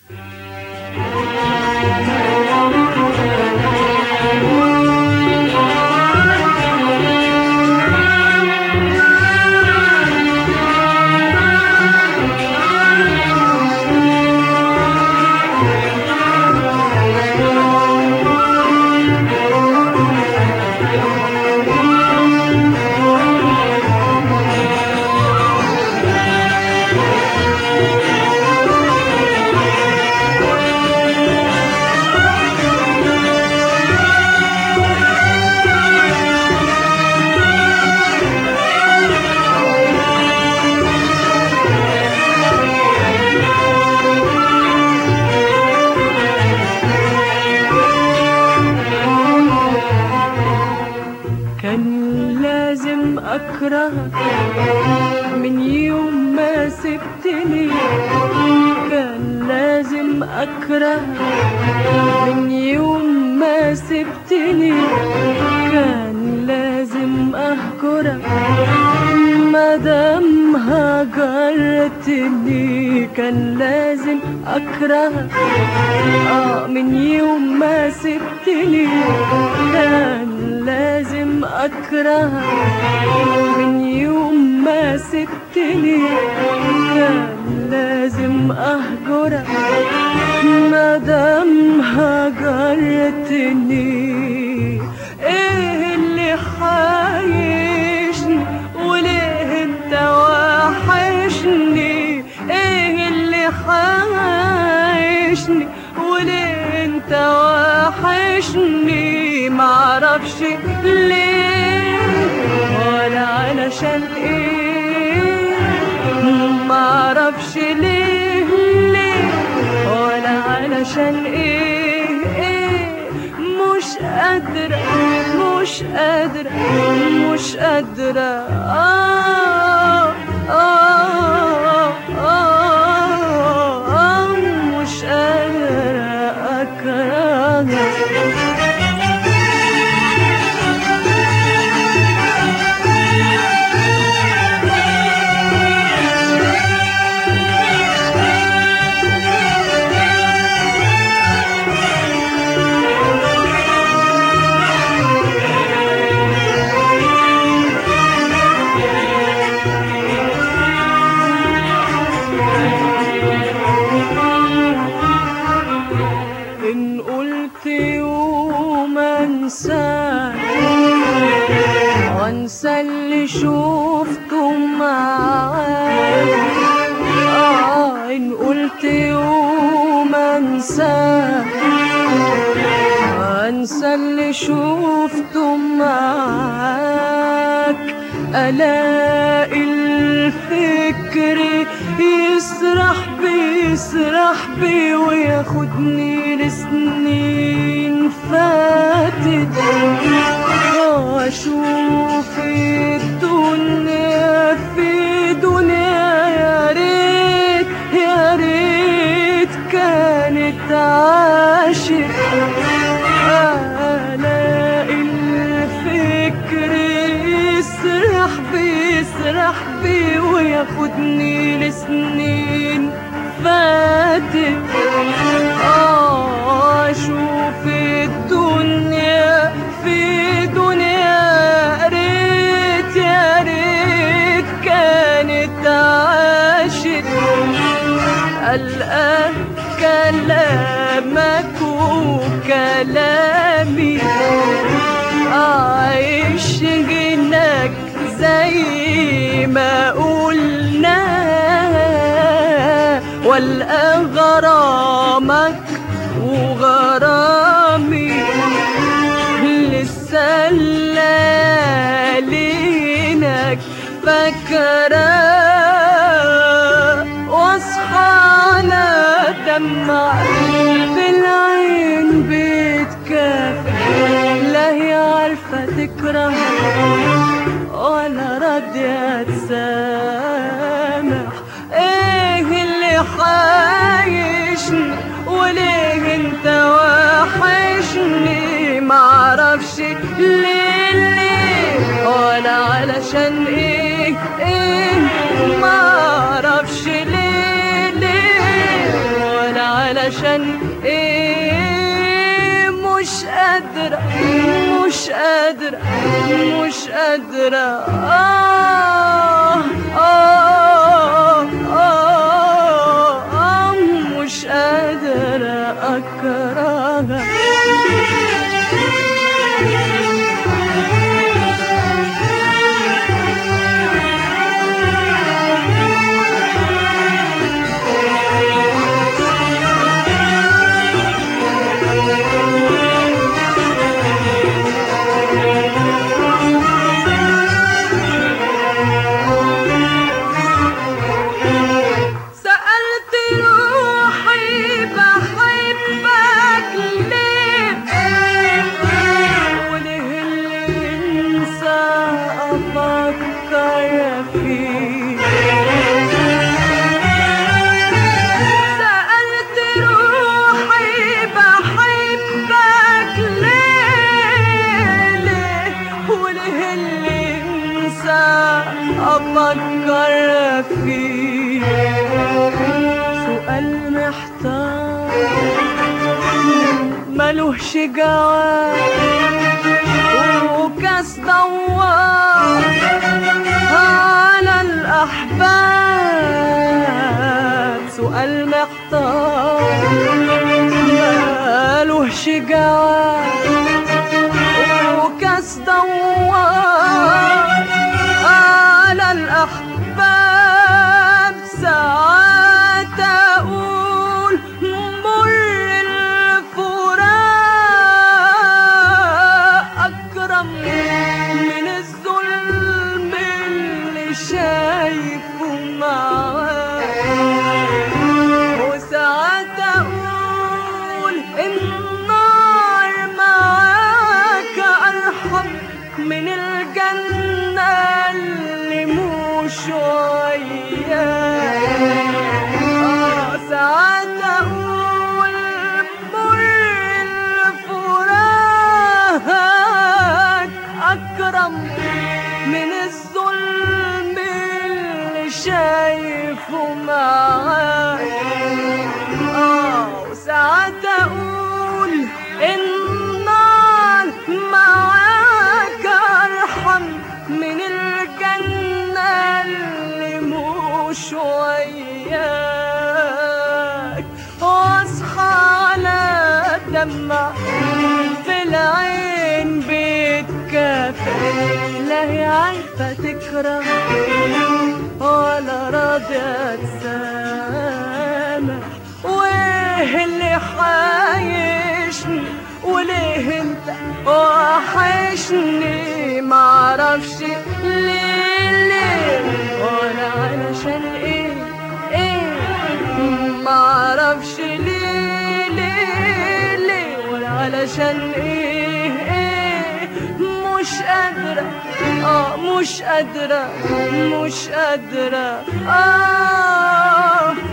كان لازم أكرهك من يوم ما سبتني كان لازم أكرهك من يوم ما سبتني كان لازم أهجرك مادام هجرتني كان لازم أكرهك آه من يوم ما سبتني كان لازم أكرهك من يوم ما سبتني كان لازم أهجرك مادام هجرتني ايه اللي حايشني وليه انت وحشني ايه اللي حايشني وليه انت وحشني معرفش ليه ولا علشان ايه معرفش ليه ليه ولا علشان ايه ايه مش قادرة مش قادرة مش قادرة آه آه آه آه مش قادرة أكرهك إن قلت يوم أنساك وأنسى اللي شفته معاك آه إن قلت يوم أنساك وأنسى اللي شفته معاك ألاقي الفكر يسرح بي يسرح بي وياخدني لسنين فاتت واشوف الدنيا في دنيا يا ريت يا ريت كانت عاشق الاقي الفكر يسرح بي يسرح بي وياخدني لسنين فاتت آه، اشوف الدنيا في دنيا يا ريت يا ريت كانت عاشق ألقى كلامك وكلامي عايش هناك زي ما قلنا والقى غرامك وغرامي لسه ليالينك فاكرة واصحى على دمع في العين بيتكافئ لا هي عارفة تكره ولا راضية تسامح ايه اللي حايشني وليه انت وحشني معرفش ليه ليه ولا علشان ايه ايه معرفش ليه ليه ولا علشان ايه مش قادرة مش قادرة مش قادرة آه آه آه آه مش قادرة أكرهها سألت روحي بحبك ليه وليه اللي انسى افكر فيه سألت روحي بحبك ليه ليه وليه اللي انسى افكر فيه سؤال محتار ملوش جواب وكاس دوار على الأحباب سؤال محتار ملوش جواب وكاس دوار على الأحباب ساعات أقول مر الفراق أكرم من الظلم اللي شايفه معاه وساعات أقول النار معاك أرحم من الجنة اللي مش وياك آه، ساعات أقول مر الفراق أكرم من الظلم اللي شايفه معاك آه، وساعات أقول النار معاك أرحم من الجنة اللي مش وياك واصحى على دمع في العين بتكافئ لا هي عارفة تكره ولا راضية تسامح وايه اللي حايشني وليه انت وحشني معرفش ليه ليه ولا علشان ايه ايه معرفش ليه ليه ليه ولا علشان ايه ايه مش قادرة اه مش قادرة مش قادرة آه